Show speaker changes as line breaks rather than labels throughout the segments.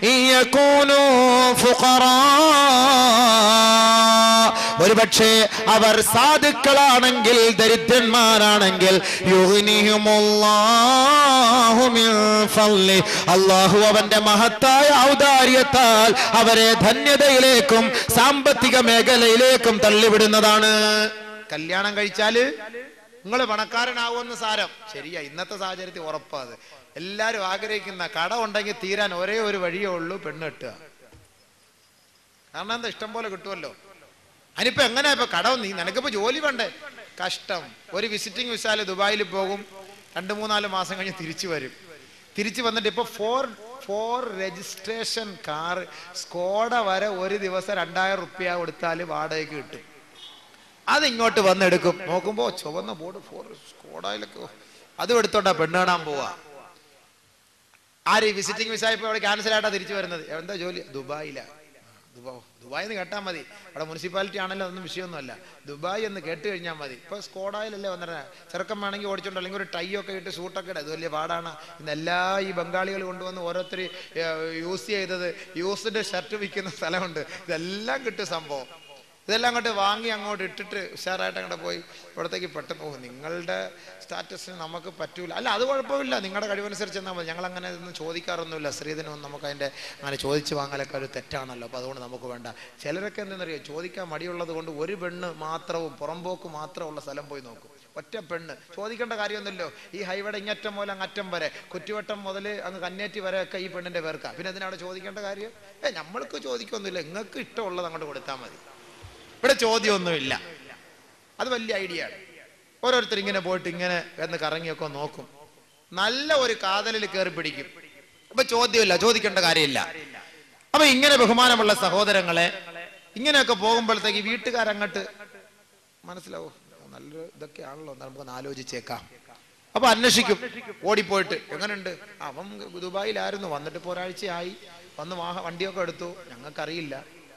إن يكونوا فقراء ഒരുപക്ഷെ അവർ സാധുക്കളാണെങ്കിൽ ദരിദ്രന്മാരാണെങ്കിൽ യുഗ്നിഹിമുല്ലാഹു മിൻ ഫളി. അള്ളാഹു അവന്റെ മഹത്തായ ഔദാര്യത്താൽ അവരെ ധന്യതയിലേക്കും സാമ്പത്തിക മേഖലയിലേക്കും തള്ളിവിടുന്നതാണ് കല്യാണം കഴിച്ചാല് നിങ്ങൾ പണക്കാരനാവുമെന്ന് സാരം ശരിയാ ഇന്നത്തെ സാഹചര്യത്തിൽ ഉറപ്പാത് എല്ലാരും ആഗ്രഹിക്കുന്ന കട ഉണ്ടെങ്കിൽ തീരാൻ ഒരേ ഒരു വഴിയേ ഉള്ളൂ പെണ്ണ് കെട്ടുക കാരണം എന്താ ഇഷ്ടം പോലെ കിട്ടുമല്ലോ അതിനിപ്പോ എങ്ങനെയാ ഇപ്പൊ കടം നീ നിനക്കിപ്പോ ജോലി വേണ്ടേ കഷ്ടം ഒരു വിസിറ്റിംഗ് വിസാല് ദുബായിൽ പോകും രണ്ട് മൂന്നാല് മാസം കഴിഞ്ഞ് തിരിച്ചു വരും തിരിച്ചു വന്നിട്ട് ഇപ്പൊ four four registration car Skoda വരെ ഒരു ദിവസം രണ്ടായിരം റുപ്യ കൊടുത്താൽ വാടകയ്ക്ക് കിട്ടും അത് ഇങ്ങോട്ട് വന്നെടുക്കും നോക്കുമ്പോ ചുവന്ന ബോർഡ് ഫോർ സ്കോഡയിലൊക്കെ അതും എടുത്തോണ്ടാ പെണ്ണ് കാണാൻ പോവാ ആര് വിസിറ്റിംഗ് വിസ ഇപ്പൊ അവിടെ ക്യാൻസൽ ആയിട്ടാ തിരിച്ചു വരുന്നത് എന്താ ജോലി ദുബായിലാ ദുബായ് ദുബായ് എന്ന് കേട്ടാൽ മതി അവിടെ മുനിസിപ്പാലിറ്റി ആണല്ലോ ഒന്നും വിഷയമൊന്നുമല്ല ദുബായ് എന്ന് കേട്ട് കഴിഞ്ഞാൽ മതി ഇപ്പൊ സ്കോഡായിലല്ലേ വന്നിട്ട് ചെറുക്കം വേണമെങ്കിൽ ഓടിച്ചോണ്ട് അല്ലെങ്കിൽ ഒരു ടൈ ഒക്കെ ഇട്ട് സൂട്ടൊക്കെ ഇടും അത് വലിയ പാടാണ് ഇന്ന് എല്ലാ ഈ ബംഗാളികൾ കൊണ്ടുവന്ന് ഓരോരുത്തർ യൂസ് ചെയ്തത് യൂസ്ഡ് ഷർട്ട് വിൽക്കുന്ന സ്ഥലമുണ്ട് ഇതെല്ലാം കിട്ടും സംഭവം ഇതെല്ലാം അങ്ങോട്ട് വാങ്ങി അങ്ങോട്ട് ഇട്ടിട്ട് ഉഷാറായിട്ട് അങ്ങോട്ട് പോയി ഇവിടത്തേക്ക് പെട്ടെന്ന് ഓ നിങ്ങളുടെ സ്റ്റാറ്റസിന് നമുക്ക് പറ്റൂല അല്ല അത് കുഴപ്പമില്ല നിങ്ങളുടെ കഴിവനുസരിച്ച് എന്നാൽ മതി ഞങ്ങൾ അങ്ങനെ ഒന്നും ചോദിക്കാറൊന്നുമില്ല സ്ത്രീധനമൊന്നും നമുക്ക് അതിൻ്റെ അങ്ങനെ ചോദിച്ച് വാങ്ങലൊക്കെ ഒരു തെറ്റാണല്ലോ അപ്പോൾ അതുകൊണ്ട് നമുക്ക് വേണ്ട ചിലരൊക്കെ എന്തെന്നറിയോ ചോദിക്കാൻ മടിയുള്ളത് കൊണ്ട് ഒരു പെണ്ണ് മാത്രവും പുറമ്പോക്ക് മാത്രമുള്ള സ്ഥലം പോയി നോക്കും ഒറ്റ പെണ്ണ് ചോദിക്കേണ്ട കാര്യമൊന്നുമില്ലോ ഈ ഹൈവേയുടെ ഇങ്ങറ്റം മുതൽ അങ്ങറ്റം വരെ കുറ്റിവട്ടം മുതൽ അങ്ങ് കന്നേറ്റി വരെ ഒക്കെ ഈ പെണ്ണിന്റെ പേർക്കാ പിന്നെ അതിനവിടെ ചോദിക്കേണ്ട കാര്യം ഏ നമ്മൾക്ക് ചോദിക്കൊന്നുമില്ല നിങ്ങൾക്ക് ഇഷ്ടമുള്ളത് അങ്ങോട്ട് കൊടുത്താൽ മതി ഇവിടെ ചോദ്യമൊന്നുമില്ല അത് വലിയ ഐഡിയ ആണ് ഓരോരുത്തർ ഇങ്ങനെ പോയിട്ട് ഇങ്ങനെ എന്ന് കറങ്ങിയൊക്കെ നോക്കും നല്ല ഒരു കാതലിൽ കയറി പിടിക്കും അപ്പൊ ചോദ്യമില്ല ചോദിക്കേണ്ട കാര്യമില്ല അപ്പൊ ഇങ്ങനെ ബഹുമാനമുള്ള സഹോദരങ്ങളെ ഇങ്ങനെയൊക്കെ പോകുമ്പോഴത്തേക്ക് വീട്ടുകാരങ്ങോട്ട് മനസ്സിലാവും നല്ലൊരു ഇതൊക്കെയാണല്ലോ എന്നാ നമുക്കൊന്ന് ആലോചിച്ചേക്കാം അപ്പൊ അന്വേഷിക്കും ഓടിപ്പോയിട്ട് എങ്ങനെയുണ്ട് അവൻ ദുബായിലായിരുന്നു വന്നിട്ട് ഇപ്പൊ ഒരാഴ്ചയായി വന്ന് വാഹ വണ്ടിയൊക്കെ എടുത്തു ഞങ്ങൾക്കറിയില്ല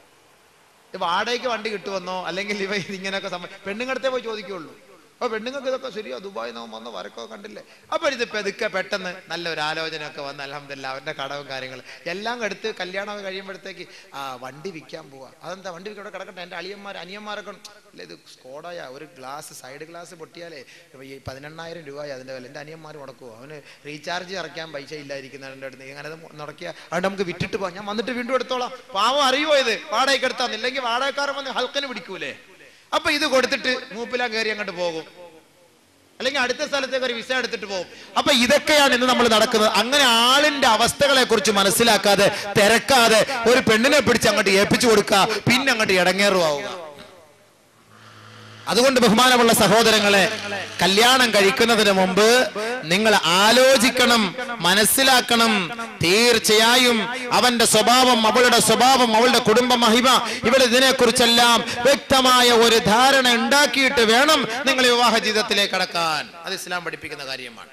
ഇത് വാടകയ്ക്ക് വണ്ടി കിട്ടുമെന്നോ അല്ലെങ്കിൽ ഇവ ഇങ്ങനെയൊക്കെ സംഭവം പെണ്ണുങ്ങടത്തെ പോയി ചോദിക്കുള്ളൂ അപ്പൊ പെണ്ണുങ്ങൾക്ക് ഇതൊക്കെ ശരിയോ ദുബായി നിന്ന് വന്ന് വരക്കോ കണ്ടില്ലേ അപ്പൊ ഇത് പെതുക്കെ പെട്ടെന്ന് നല്ല ഒരു ആലോചനയൊക്കെ വന്ന് അലഹമില്ല അവന്റെ കടവും കാര്യങ്ങളും എല്ലാം എടുത്ത് കല്യാണമൊക്കെ കഴിയുമ്പോഴത്തേക്ക് ആ വണ്ടി വിൽക്കാൻ പോവാ അതെന്താ വണ്ടി വിൽക്കാൻ കിടക്കട്ടെ എൻ്റെ അളിയന്മാർ അനിയന്മാരൊക്കെ ഉണ്ട്. ഇല്ല ഇത് സ്കോഡായ ഒരു ഗ്ലാസ് സൈഡ് ഗ്ലാസ് പൊട്ടിയാലേ ഇപ്പൊ ഈ പതിനെണ്ണായിരം രൂപയായി അതിന്റെ വില എൻ്റെ അനിയന്മാർ മുടക്കുമോ അവന് റീചാർജ് ഇറക്കാൻ പൈസ ഇല്ലായിരിക്കുന്നതിൻ്റെ അടുത്ത് അങ്ങനെ അത് മുടക്കിയ അതുകൊണ്ട് നമുക്ക് വിറ്റിട്ട് പോവാം ഞാൻ വന്നിട്ട് വീണ്ടും എടുത്തോളാം പാവം അറിയുമോ ഇത് വാടകയ്ക്ക് എടുത്താന്ന് ഇല്ലെങ്കിൽ വാടകക്കാരൻ വന്ന് ഹൽക്കന് പിടിക്കൂലേ അപ്പൊ ഇത് കൊടുത്തിട്ട് മൂപ്പിലാ കയറി അങ്ങോട്ട് പോകും അല്ലെങ്കിൽ അടുത്ത സ്ഥലത്തേക്ക് ഒരു വിസ എടുത്തിട്ട് പോകും അപ്പൊ ഇതൊക്കെയാണ് ഇന്ന് നമ്മൾ നടക്കുന്നത് അങ്ങനെ ആളിന്റെ അവസ്ഥകളെ കുറിച്ച് മനസ്സിലാക്കാതെ തിരക്കാതെ ഒരു പെണ്ണിനെ പിടിച്ച് അങ്ങോട്ട് ഏൽപ്പിച്ചു കൊടുക്കുക പിന്നെ അങ്ങോട്ട് ഇടങ്ങേറുവാവുക അതുകൊണ്ട് ബഹുമാനമുള്ള സഹോദരങ്ങളെ കല്യാണം കഴിക്കുന്നതിന് മുമ്പ് നിങ്ങൾ ആലോചിക്കണം മനസ്സിലാക്കണം തീർച്ചയായും അവന്റെ സ്വഭാവം അവളുടെ സ്വഭാവം അവളുടെ കുടുംബ മഹിമ ഇവിടെ ഇതിനെക്കുറിച്ചെല്ലാം വ്യക്തമായ ഒരു ധാരണ ഉണ്ടാക്കിയിട്ട് വേണം നിങ്ങൾ വിവാഹ ജീവിതത്തിലേക്ക് കടക്കാൻ അത് ഇസ്ലാം പഠിപ്പിക്കുന്ന കാര്യമാണ്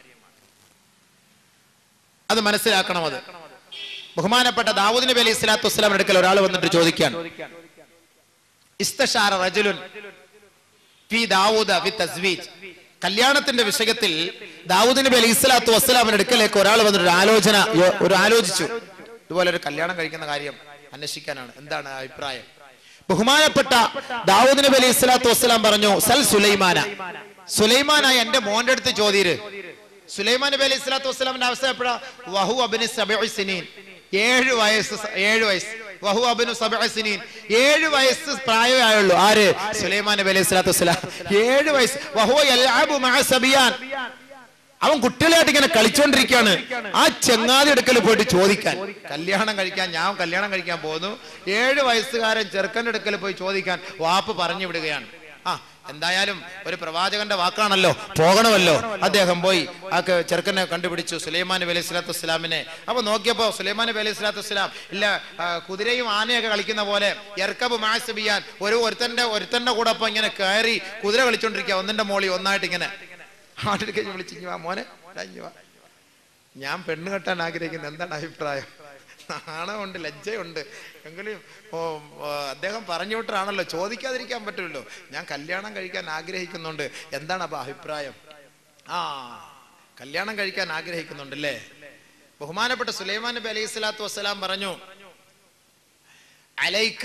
അത് മനസ്സിലാക്കണം അത് ബഹുമാനപ്പെട്ട ദാവൂദ് നബി അലൈഹി സ്വലാത്തു വസ്സലാം അടുക്കൽ ഒരാൾ വന്നിട്ട് ചോദിക്കാൻ ഇസ്തഷാറ റജുലുൻ ഫി ദാവൂദ ഫി തസ്വീജ് കല്യാണത്തിന്റെ വിഷയത്തിൽ ദാവൂദ് നബി അലൈഹി സ്വലാത്തു വസ്സലാമിന്റെ അടുക്കലേക്ക് ഒരാൾ വന്നിട്ട് ഒരു ആലോചന യോ- ഒരു ആലോചിച്ചു ഇതുപോലെ ഒരു കല്യാണം കഴിക്കുന്ന കാര്യം അന്വേഷിക്കാനാണ് എന്താണ് ആ അഭിപ്രായം ബഹുമാനപ്പെട്ട ദാവൂദ് നബി അലൈഹി സ്വലാത്തു വസ്സലാം പറഞ്ഞു സൽ സുലൈമാന സുലൈമാനായ എന്റെ മോന്റെ അടുത്ത് ചോദ്യര് സുലൈമാൻ നബി അലൈഹി സ്വലാത്തു വസ്സലാമിന്റെ അവസ്ഥ എപ്പോഴാ വഹു അബിന് സബഇ സിനീൻ ഏഴ് വയസ്സ് സ- ഏഴ് വയസ്സ് വഹു അബിനു സബഇ സിനീൻ ഏഴ് വയസ്സ് പ്രായമേ ആയുള്ളൂ ആര് സുലൈമാൻ നബി അലൈഹി സ്വലാത്തു വസ്സലാം ഏഴ് വയസ്സ് വഹു യൽഅബു മഅ സബിയാൻ അവൻ കുട്ടികളായിട്ട് ഇങ്ങനെ കളിച്ചോണ്ടിരിക്കുകയാണ് ആ ചെങ്ങാതി അടുക്കൽ പോയിട്ട് ചോദിക്കാൻ കല്യാണം കഴിക്കാൻ ഞാൻ കല്യാണം കഴിക്കാൻ പോകുന്നു ഏഴ് വയസ്സുകാരൻ ചെറുക്കൻ്റെ അടുക്കൽ പോയി ചോദിക്കാൻ വാപ്പ് പറഞ്ഞു വിടുകയാണ് ആ എന്തായാലും ഒരു പ്രവാചകന്റെ വാക്കാണല്ലോ പോകണമല്ലോ അദ്ദേഹം പോയി ആ ക- ചെറുക്കനെ കണ്ടുപിടിച്ചു സുലൈമാൻ നബി അലൈഹി സ്വലാത്തു വസ്സലാമിനെ അപ്പൊ നോക്കിയപ്പോ സുലൈമാൻ നബി അലൈഹി സ്വലാത്തു വസ്സലാം ഇല്ല ആ, കുതിരയും ആനയൊക്കെ കളിക്കുന്ന പോലെ എർക്കബ് മാസ് ബിയാൻ ഒരു ഒരുത്തന്റെ ഒരുത്തന്റെ കൂടെ അപ്പൊ ഇങ്ങനെ കയറി കുതിര കളിച്ചോണ്ടിരിക്കുക ഒന്നിന്റെ മോളി ഒന്നായിട്ട് ഇങ്ങനെ ആട്ടിൽ കഴിഞ്ഞ് വിളിച്ച് ഇഞ്ഞ് വാ മോനെ ഇതാ ഇഞ്ഞ് വാ ഞാൻ പെണ്ണ് കെട്ടാൻ ആഗ്രഹിക്കുന്നത് എന്താണ് അഭിപ്രായം നാണമുണ്ട് ലജ്ജയുണ്ട് എങ്കിലും ഓ, ഓ, അദ്ദേഹം പറഞ്ഞു വിട്ടാണല്ലോ ചോദിക്കാതിരിക്കാൻ പറ്റുമല്ലോ ഞാൻ കല്യാണം കഴിക്കാൻ ആഗ്രഹിക്കുന്നുണ്ട് എന്താണ് അപ്പൊ അഭിപ്രായം ആ കല്യാണം കഴിക്കാൻ ആഗ്രഹിക്കുന്നുണ്ടല്ലേ ബഹുമാനപ്പെട്ട സുലൈമാൻ നബി അലൈഹി സ്വലാത്തു വസ്സലാം പറഞ്ഞു അലൈക്ക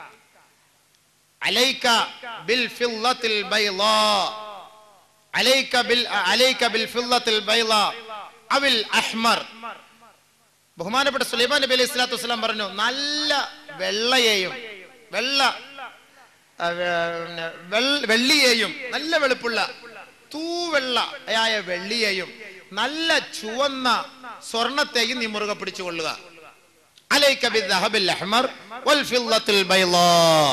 അലൈക്ക ബിൽ ഫില്ലത്തിൽ ബൈളാ അലൈക്ക ബിൽ അലൈക്ക ബിൽ ഫില്ലത്തിൽ ബൈളാ അവിൽ അഹ്മർ ബഹുമാനപ്പെട്ട സുലൈമാൻ നബി അലൈഹി സ്വലാത്തു വസ്സലാം പറഞ്ഞു നല്ല വെള്ളയെയും വെള്ള ആ, പിന്നെ വെൾ- വെള്ളിയെയും നല്ല വെളുപ്പുള്ള തൂവെള്ളയായ വെള്ളിയെയും നല്ല ചുവന്ന സ്വർണത്തെയും നീ മുറുകെ പിടിച്ചുകൊള്ളുക അലൈക ബിദ്ദഹബിൽ അഹ്മർ വൽ ഫില്ലത്തിൽ ബൈളാ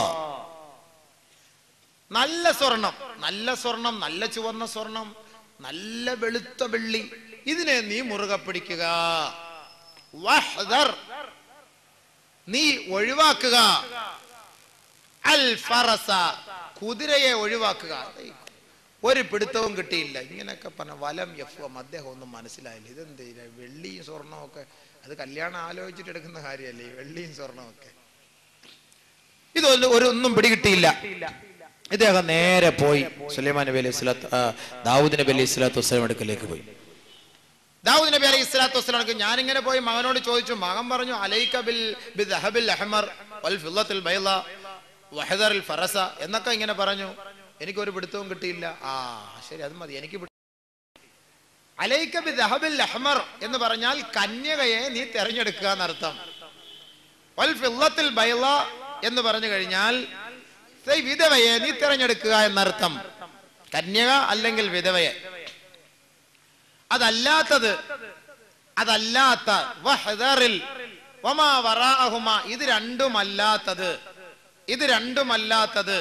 നല്ല സ്വർണം നല്ല സ്വർണം നല്ല ചുവന്ന സ്വർണം നല്ല വെളുത്ത വെള്ളി ഇതിനെ നീ മുറുകെ പിടിക്കുക വഹ്ദർ നീ ഒഴിവാക്കുക അൽ ഫറസ കുതിരയെ ഒഴിവാക്കുക ഒരു പിടുത്തവും കിട്ടിയില്ല ഇങ്ങനെയൊക്കെ പറഞ്ഞ വലം യഫ്വം അദ്ദേഹം ഒന്നും മനസ്സിലായില്ല ഇതെന്ത് ഇത് വെള്ളിയും സ്വർണവും ഒക്കെ അത് കല്യാണം ആലോചിച്ചിട്ട് എടുക്കുന്ന കാര്യമല്ലേ ഈ വെള്ളിയും സ്വർണവും ഒക്കെ ഇതൊന്നും ഒരു ഒന്നും പിടികിട്ടിയില്ല ഇദ്ദേഹം നേരെ പോയി സുലൈമാൻ നബി അലൈഹി സ്വലാത്ത് ആ, ദാവൂദ് നബി അലൈഹി സ്വലാത്തു വസ്സലാം അടുക്കലേക്ക് പോയി ദാവൂദ് നബി അലൈഹി സ്വലാത്തു വസ്സലാം ഞാൻ ഇങ്ങനെ പോയി മകനോട് ചോദിച്ചു മകൻ പറഞ്ഞു അലൈക ബിൽ ബിദ്ഹബിൽ അഹ്മർ വൽ ഫില്ലത്തിൽ ബൈള വഹദറിൽ ഫറസ എന്നൊക്കെ ഇങ്ങനെ പറഞ്ഞു എനിക്കൊരു പിടുത്തവും കിട്ടിയില്ല ആ ശരി അത് മതി എനിക്ക് പിടി- അലൈക ബിദ്ഹബിൽ അഹ്മർ എന്ന് പറഞ്ഞാൽ കന്യകയെ നീ തെരഞ്ഞെടുക്കുക എന്നർത്ഥം വൽ ഫില്ലത്തിൽ ബൈള എന്ന് പറഞ്ഞു കഴിഞ്ഞാൽ ദേ വിധവയെ നീ തിരഞ്ഞെടുക്കുക എന്നർത്ഥം കന്യക അല്ലെങ്കിൽ വിധവയെ അതല്ലാത്തത് അതല്ലാത്ത വഹദറിൽ വമാ വറാഅഹുമ ഇത് രണ്ടുമല്ലാത്തത് ഇത് രണ്ടുമല്ലാത്തത്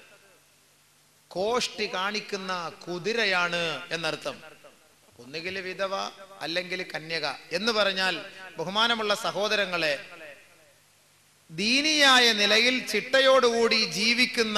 കോഷ്ടി കാണിക്കുന്ന കുതിരയാണ് എന്നർത്ഥം ഒന്നുകിൽ വിധവ അല്ലെങ്കിൽ കന്യക എന്ന് പറഞ്ഞാൽ ബഹുമാനമുള്ള സഹോദരങ്ങളെ ദീനിയായ നിലയിൽ ചിട്ടയോടുകൂടി ജീവിക്കുന്ന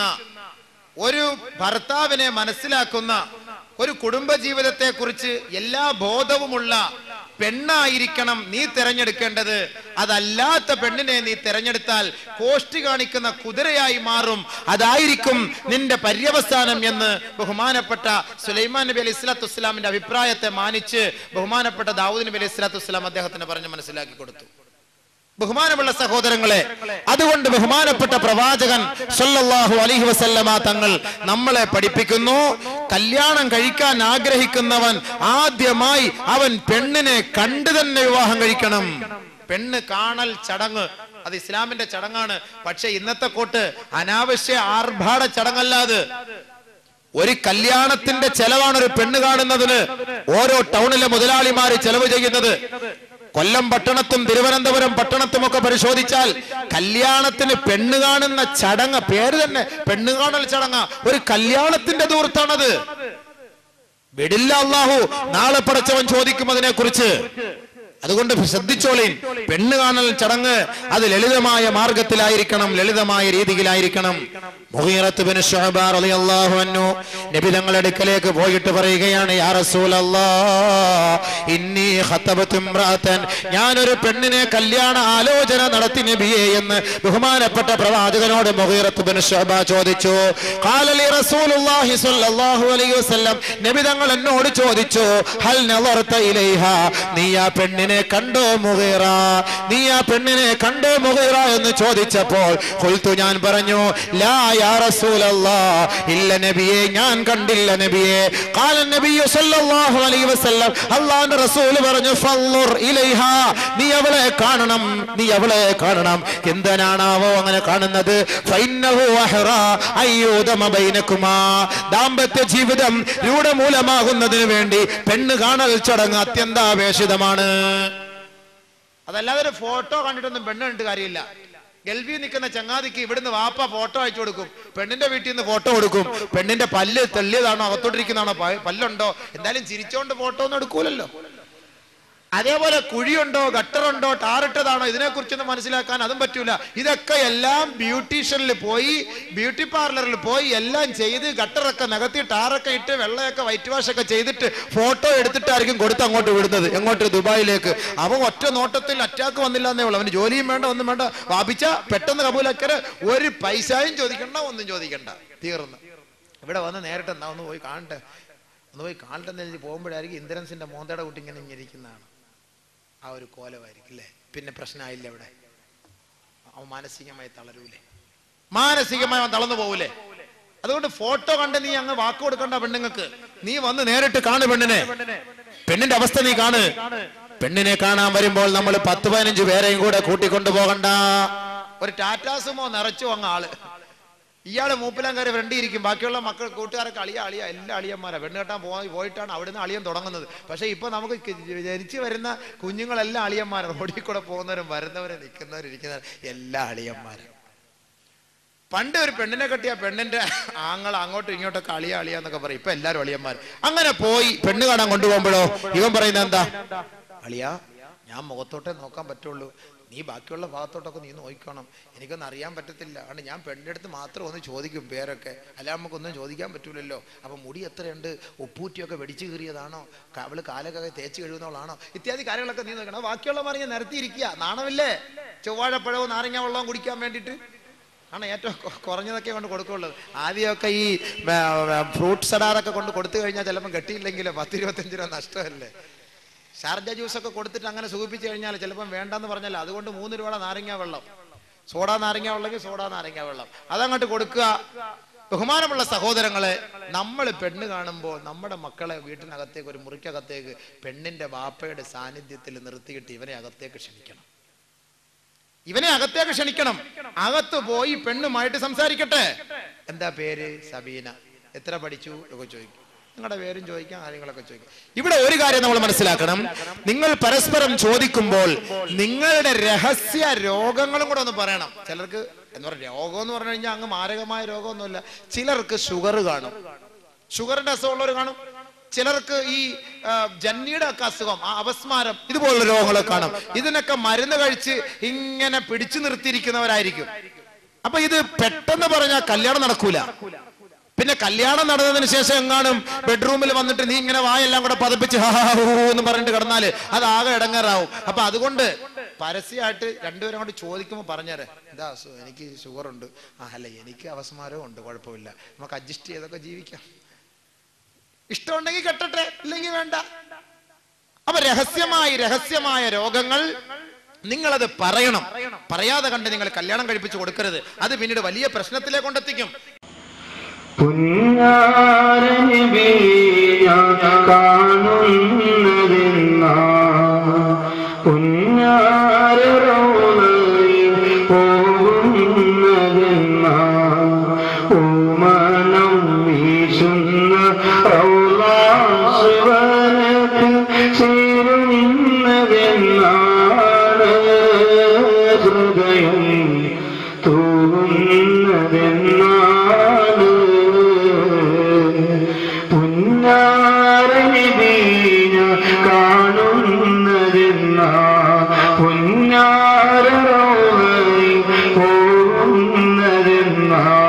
ഒരു ഭർത്താവിനെ മനസ്സിലാക്കുന്ന ഒരു കുടുംബ ജീവിതത്തെ കുറിച്ച് എല്ലാ ബോധവുമുള്ള പെണ്ണായിരിക്കണം നീ തിരഞ്ഞെടുക്കേണ്ടത് അതല്ലാത്ത പെണ്ണിനെ നീ തിരഞ്ഞെടുത്താൽ കോഷ്ടി കാണിക്കുന്ന കുതിരയായി മാറും അതായിരിക്കും നിന്റെ പര്യവസാനം എന്ന് ബഹുമാനപ്പെട്ട സുലൈമാൻ നബി അലൈഹി സ്വലാത്തു വസ്സലാമിന്റെ അഭിപ്രായത്തെ മാനിച്ച് ബഹുമാനപ്പെട്ട ദാവൂദ് നബി അലൈഹി സ്വലാത്തു വസ്സലാം അദ്ദേഹത്തിന് പറഞ്ഞ് മനസ്സിലാക്കി കൊടുത്തു ബഹുമാനമുള്ള സഹോദരങ്ങളെ അതുകൊണ്ട് ബഹുമാനപ്പെട്ട പ്രവാചകൻ സല്ലല്ലാഹു അലൈഹി വസല്ലമ തങ്ങൾ നമ്മളെ പഠിപ്പിക്കുന്നു കല്യാണം കഴിക്കാൻ ആഗ്രഹിക്കുന്നവൻ ആദ്യമായി അവൻ പെണ്ണിനെ കണ്ടു തന്നെ വിവാഹം കഴിക്കണം പെണ്ണ് കാണൽ ചടങ്ങ് അത് ഇസ്ലാമിന്റെ ചടങ്ങാണ് പക്ഷെ ഇന്നത്തെ കൂട്ട് അനാവശ്യ ആർഭാട ചടങ്ങല്ല അത് ഒരു കല്യാണത്തിന്റെ ചെലവാണ് ഒരു പെണ്ണ് കാണുന്നതിന് ഓരോ ടൗണിലെ മുതലാളിമാര് ചെലവ് ചെയ്യുന്നത് കൊല്ലം പട്ടണത്തും തിരുവനന്തപുരം പട്ടണത്തും ഒക്കെ പരിശോധിച്ചാൽ കല്യാണത്തിന് പെണ്ണ് കാണുന്ന ചടങ്ങ് പേര് തന്നെ പെണ്ണ് കാണൽ ചടങ്ങ ഒരു കല്യാണത്തിന്റെ ദൂരത്താണത് വിടില്ല അള്ളാഹു നാളെ പടച്ചവൻ ചോദിക്കും അതിനെ കുറിച്ച് അതുകൊണ്ട് ശ്രദ്ധിച്ചോളീൻ പെണ്ണ് കാണൽ ചടങ്ങ് അത് ലളിതമായ മാർഗത്തിലായിരിക്കണം ലളിതമായ രീതിയിലായിരിക്കണം മുഗീറത്ത് ബിൻ ശുഅബ റളിയല്ലാഹു അൻഹു നബി തങ്ങളുടെ അടുക്കലേക്ക് പോയിട്ട് പറയുകയാണ് യാ റസൂലല്ലാഹ് ഇന്നി ഖതബതു ഇംറഅതൻ ഞാനൊരു പെണ്ണിനെ കല്യാണ ആലോചന നടത്തി നബിയെ എന്ന് ബഹുമാനപ്പെട്ട പ്രവാചകനോട് മുഗീറത്ത് ബിൻ ശുഅബ ചോദിച്ചു ഖാല ലി റസൂലുള്ളാഹി സ്വല്ലല്ലാഹു അലൈഹി വസല്ലം നബി തങ്ങൾ എന്നോട് ചോദിച്ചു ഹൽ നളർത ഇലൈഹ നീ ആ പെണ്ണിനെ കണ്ടോ മുഗീറ നീ ആ പെണ്ണിനെ കണ്ടോ മുഗീറ എന്ന് ചോദിച്ചപ്പോൾ ഖുൽതു ഞാൻ പറഞ്ഞു ലാ യാ റസൂലല്ലാ ഇല്ല നബിയെ ഞാൻ കണ്ടില്ല നബിയെ ഖാല നബിയു സല്ലല്ലാഹു അലൈഹി വസല്ലം അല്ലാഹുവിന്റെ റസൂൽ പറഞ്ഞു ഫള്ളുർ ഇലൈഹ നീ അവളെ കാണണം നീ അവളെ കാണണം എന്തിനാണാവോ അങ്ങനെ കാണുന്നത് ഫൈന്നഹു അഹ്റാ അയ്യൂദമ ബൈനക്കുമാ ദാമ്പത്യ ജീവിതം രൂഢമൂലമാകുന്നതിന് വേണ്ടി പെണ്ണ് കാണൽ ചടങ്ങ് അത്യന്താപേക്ഷിതമാണ് അതല്ലാതെ ഒരു ഫോട്ടോ കണ്ടിട്ടൊന്നും പെണ്ണ് കണ്ടിട്ട് കാര്യമില്ല ഗൾഫിൽ നിൽക്കുന്ന ചങ്ങാതിക്ക് ഇവിടുന്ന് വാപ്പ ഫോട്ടോ അയച്ചു കൊടുക്കും പെണ്ണിന്റെ വീട്ടിൽ നിന്ന് ഫോട്ടോ കൊടുക്കും പെണ്ണിന്റെ പല്ല് തെള്ളിയതാണോ അകത്തോട്ടിരിക്കുന്നതാണോ പ- പല്ലുണ്ടോ എന്തായാലും ചിരിച്ചോണ്ട് ഫോട്ടോ ഒന്നും എടുക്കൂലല്ലോ അതേപോലെ കുഴിയുണ്ടോ ഗട്ടറുണ്ടോ ടാറിട്ടതാണോ ഇതിനെക്കുറിച്ചൊന്നും മനസ്സിലാക്കാൻ അതും പറ്റൂല ഇതൊക്കെ എല്ലാം ബ്യൂട്ടീഷ്യനിൽ പോയി ബ്യൂട്ടി പാർലറിൽ പോയി എല്ലാം ചെയ്ത് ഗട്ടറൊക്കെ നികത്തി ടാറൊക്കെ ഇട്ട് വെള്ളയൊക്കെ വൈറ്റ് വാഷ് ഒക്കെ ചെയ്തിട്ട് ഫോട്ടോ എടുത്തിട്ടായിരിക്കും കൊടുത്ത് അങ്ങോട്ട് വിടുന്നത് എങ്ങോട്ട് ദുബായിലേക്ക് അവൻ ഒറ്റ നോട്ടത്തിൽ അറ്റാക്ക് വന്നില്ല എന്നേ ഉള്ളൂ അവന് ജോലിയും വേണ്ട ഒന്നും വേണ്ട വാപിച്ച പെട്ടെന്ന് കബൂലാക്കര് ഒരു പൈസയും ചോദിക്കണ്ട ഒന്നും ചോദിക്കണ്ട തീർന്ന് ഇവിടെ വന്ന് നേരിട്ട് എന്നാ ഒന്ന് പോയി കാണട്ടെ ഒന്ന് പോയി കാണട്ടെ എന്ന് എഴുതി പോകുമ്പോഴായിരിക്കും ഇന്ദ്രൻസിന്റെ മോന്തയുടെ കുട്ടി ഇങ്ങനെ ഇങ്ങനെ ഇരിക്കുന്നതാണ് ആ ഒരു കോലമായിരിക്കും അല്ലേ പിന്നെ പ്രശ്നമായില്ല ഇവിടെ അവൻ മാനസികമായി തളരൂലേ മാനസികമായി അവൻ തളർന്നു പോകൂലേ അതുകൊണ്ട് ഫോട്ടോ കണ്ട് നീ അങ്ങ് വാക്ക് കൊടുക്കണ്ട പെണ്ണുങ്ങൾക്ക് നീ വന്ന് നേരിട്ട് കാണു പെണ്ണിനെ പെണ്ണിന്റെ അവസ്ഥ നീ കാണ് പെണ്ണിനെ കാണാൻ വരുമ്പോൾ നമ്മൾ പത്ത് പതിനഞ്ച് പേരെയും കൂടെ കൂട്ടിക്കൊണ്ടു പോകണ്ട ഒരു ടാറ്റാസുമോ നിറച്ചു അങ്ങ് ആള് ഇയാള് മൂപ്പിലാൻ കയറി ഫ്രണ്ടി ഇരിക്കും ബാക്കിയുള്ള മക്കൾ കൂട്ടുകാരൊക്കെ അളിയ അളിയ എല്ലാ അളിയന്മാരാ പെണ്ണ് കെട്ടാൻ പോയി പോയിട്ടാണ് അവിടുന്ന് അളിയൻ തുടങ്ങുന്നത് പക്ഷെ ഇപ്പൊ നമുക്ക് കി- ജനിച്ചു വരുന്ന കുഞ്ഞുങ്ങളെല്ലാം അളിയന്മാരാണ് റോഡിൽ കൂടെ പോകുന്നവരും വരുന്നവരും നിൽക്കുന്നവരും ഇരിക്കുന്നവരും എല്ലാ അളിയന്മാരും പണ്ട് ഒരു പെണ്ണിനെ കെട്ടിയ പെണ്ണിന്റെ ആങ്ങൾ അങ്ങോട്ടും ഇങ്ങോട്ടൊക്കെ അളിയ അളിയ എന്നൊക്കെ പറയും ഇപ്പൊ എല്ലാരും അളിയന്മാർ അങ്ങനെ പോയി പെണ്ണ് കാണാൻ കൊണ്ടുപോകുമ്പോഴോ ഇവൻ പറയുന്നത് എന്താ അളിയ ഞാൻ മുഖത്തോട്ടേ നോക്കാൻ പറ്റുള്ളൂ നീ ബാക്കിയുള്ള ഭാഗത്തോട്ടൊക്കെ നീ നോക്കണം എനിക്കൊന്നും അറിയാൻ പറ്റത്തില്ല അതുകൊണ്ട് ഞാൻ പെണ്ണിൻ്റെ അടുത്ത് മാത്രം ഒന്ന് ചോദിക്കും പേരൊക്കെ അല്ല നമുക്കൊന്നും ചോദിക്കാൻ പറ്റൂലല്ലോ അപ്പൊ മുടി എത്രയുണ്ട് ഉപ്പൂറ്റിയൊക്കെ വെടിച്ചു കീറിയതാണോ ക- അവള് കാലൊക്കെ തേച്ച് കഴുകുന്നവളാണോ ഇത്യാദി കാര്യങ്ങളൊക്കെ നീ നോക്കണം ബാക്കിയുള്ള പറഞ്ഞ് നിരത്തിയിരിക്കുക നാണമില്ലേ ചൊവ്വാഴപ്പഴവും നാരങ്ങ വെള്ളവും കുടിക്കാൻ വേണ്ടിയിട്ട് ആണ് ഏറ്റവും കൊ- കുറഞ്ഞതൊക്കെ കൊണ്ട് കൊടുക്കുള്ളത് ആദ്യമൊക്കെ ഈ ഫ്രൂട്ട് സലാഡൊക്കെ കൊണ്ട് കൊടുത്തു കഴിഞ്ഞാൽ ചിലപ്പോൾ കെട്ടിയില്ലെങ്കിൽ പത്ത് ഇരുപത്തഞ്ച് രൂപ നഷ്ടമല്ലേ ഷാർജ ജ്യൂസൊക്കെ കൊടുത്തിട്ട് അങ്ങനെ സൂചിപ്പിച്ചു കഴിഞ്ഞാൽ ചിലപ്പം വേണ്ടെന്ന് പറഞ്ഞാൽ അതുകൊണ്ട് മൂന്ന് രൂപയുടെ നാരങ്ങ വെള്ളം സോഡാ നാരങ്ങ വെള്ളമെങ്കിൽ സോഡാ നാരങ്ങ വെള്ളം അതങ്ങോട്ട് കൊടുക്കുക ബഹുമാനമുള്ള സഹോദരങ്ങളെ നമ്മൾ പെണ്ണ് കാണുമ്പോൾ നമ്മുടെ മക്കളെ വീട്ടിനകത്തേക്ക് ഒരു മുറിക്കകത്തേക്ക് പെണ്ണിന്റെ വാപ്പയുടെ സാന്നിധ്യത്തിൽ നിർത്തിയിട്ട് ഇവനെ അകത്തേക്ക് ക്ഷണിക്കണം ഇവനെ അകത്തേക്ക് ക്ഷണിക്കണം അകത്ത് പോയി പെണ്ണുമായിട്ട് സംസാരിക്കട്ടെ എന്താ പേര് സബീന എത്ര പഠിച്ചു ഒക്കെ ചോദിക്കും നിങ്ങളുടെ പേരും ചോദിക്കാം കാര്യങ്ങളൊക്കെ ചോദിക്കാം ഇവിടെ ഒരു കാര്യം നമ്മൾ മനസ്സിലാക്കണം നിങ്ങൾ പരസ്പരം ചോദിക്കുമ്പോൾ നിങ്ങളുടെ രഹസ്യ രോഗങ്ങളും കൂടെ ഒന്ന് പറയണം ചിലർക്ക് എന്ന് പറഞ്ഞ രോഗം എന്ന് പറഞ്ഞു കഴിഞ്ഞാൽ അങ്ങ് മാരകമായ രോഗമൊന്നുമില്ല ചിലർക്ക് ഷുഗർ കാണും ഷുഗറിന്റെ അസുഖമുള്ളവർ കാണും ചിലർക്ക് ഈ ആ, ജന്നിയുടെ ഒക്കെ അസുഖം ആ അപസ്മാരം ഇതുപോലുള്ള രോഗങ്ങളൊക്കെ കാണും ഇതിനൊക്കെ മരുന്ന് കഴിച്ച് ഇങ്ങനെ പിടിച്ചു നിർത്തിയിരിക്കുന്നവരായിരിക്കും അപ്പൊ ഇത് പെട്ടെന്ന് പറഞ്ഞാൽ കല്യാണം നടക്കൂല പിന്നെ കല്യാണം നടന്നതിന് ശേഷം എങ്ങാനും ബെഡ്റൂമിൽ വന്നിട്ട് നീ ഇങ്ങനെ വായെല്ലാം കൂടെ പതപ്പിച്ച് ഹാ ഹാ ഹൂ ഹൂ എന്ന് പറഞ്ഞിട്ട് കിടന്നാല് അത് ആകെ ഇടങ്ങേറാവും അപ്പൊ അതുകൊണ്ട് പരസ്യമായിട്ട് രണ്ടുപേരും കൂടി ചോദിക്കുമ്പോൾ പറഞ്ഞേരെ എന്താ അസു- എനിക്ക് ഷുഗർ ഉണ്ട് ആ അല്ല എനിക്ക് അവസ്മാരവും ഉണ്ട് കുഴപ്പമില്ല നമുക്ക് അഡ്ജസ്റ്റ് ചെയ്തൊക്കെ ജീവിക്കാം ഇഷ്ടമുണ്ടെങ്കിൽ കെട്ടട്ടെ ഇല്ലെങ്കിൽ വേണ്ട അപ്പൊ രഹസ്യമായി രഹസ്യമായ രോഗങ്ങൾ നിങ്ങളത് പറയണം പറയാതെ കണ്ട് നിങ്ങൾ കല്യാണം കഴിപ്പിച്ച് കൊടുക്കരുത് അത് പിന്നീട് വലിയ പ്രശ്നത്തിലേക്ക് കൊണ്ടെത്തിക്കും
പുന്നാരനബി ഞാൻ കാണുന്നതെന്നാ പുന്നാരറോളയിൽ പോകുന്നതെന്നാ ഓമനം വീശുന്ന റൗലാശിവനത്തിൽ ചേരുന്നതെന്നാണ് ഹൃദയം തൂങ്ങുന്നതെന്നാണ് പുന്നാരനിബീന കാണുന്നതെന്നാ പുന്നാരറോളയിൽ പോകുന്നതെന്നാ